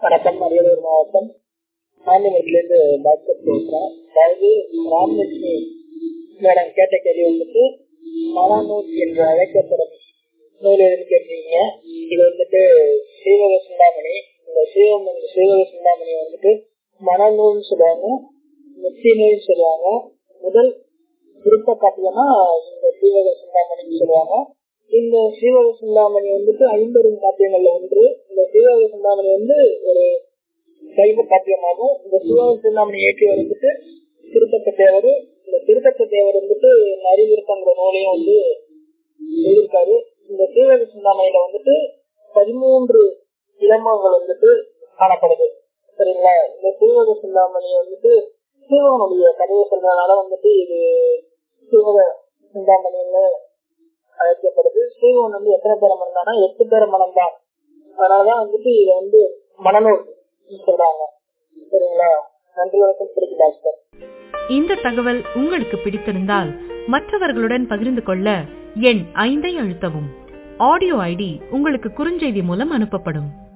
வணக்கம் அரியலூர் மாவட்டம் ஆண்டிமட்டிலேருந்து டாக்டர் பேசுறேன் அதாவது ராமலட்சுமி மேடம் கேட்ட கேள்வி வந்துட்டு மலானூர் என்று அழைக்கப்படும் நூல் எதுன்னு கேட்டீங்க இது வந்துட்டு சீவக சிந்தாமணி இந்த சீவம் சீவக சிந்தாமணி வந்துட்டு மணநூல்னு சொல்லுவாங்க முத்தி நூல்னு சொல்லுவாங்க முதல் விருப்ப காப்பியமா இந்த சீவக சிந்தாமணின்னு சொல்லுவாங்க இந்த சீவக சிந்தாமணி வந்துட்டு ஐம்பெரும் காப்பியங்கள்ல ஒன்று இந்த சீவக சிந்தாமணி வந்து ஒரு சைவ காப்பியமாகும் இந்த சீவக சிந்தாமணி இயற்றியவர் வந்துட்டு திருத்தக்க தேவர் இந்த திருத்தக்க தேவர் வந்துட்டு நரிவிருத்தங்கிற நூலையும் வந்து எழுதியிருக்காரு இந்த சீவக சிந்தாமணியில வந்துட்டு பதிமூன்று இளமங்கள் வந்துட்டு காணப்படுது சரிங்களா இந்த சீவக சிந்தாமணி வந்துட்டு சீவகனுடைய கதையை சொல்றதுனால வந்துட்டு இது சீவக சிந்தாமணின்னு அழைக்கப்படுது ஸ்ரீவன் வந்து எத்தனை பேரை மணந்தானா எட்டு பேரை மணந்தான் அதனாலதான் வந்துட்டு இதை வந்து மணநூல் சொல்றாங்க சரிங்களா நன்றி வணக்கம் பிடிக்கு டாக்டர் இந்த தகவல் உங்களுக்கு பிடித்திருந்தால் மற்றவர்களுடன் பகிர்ந்து கொள்ள எண் ஐந்தை அழுத்தவும் ஆடியோ ஐடி உங்களுக்கு குறுஞ்செய்தி மூலம் அனுப்பப்படும்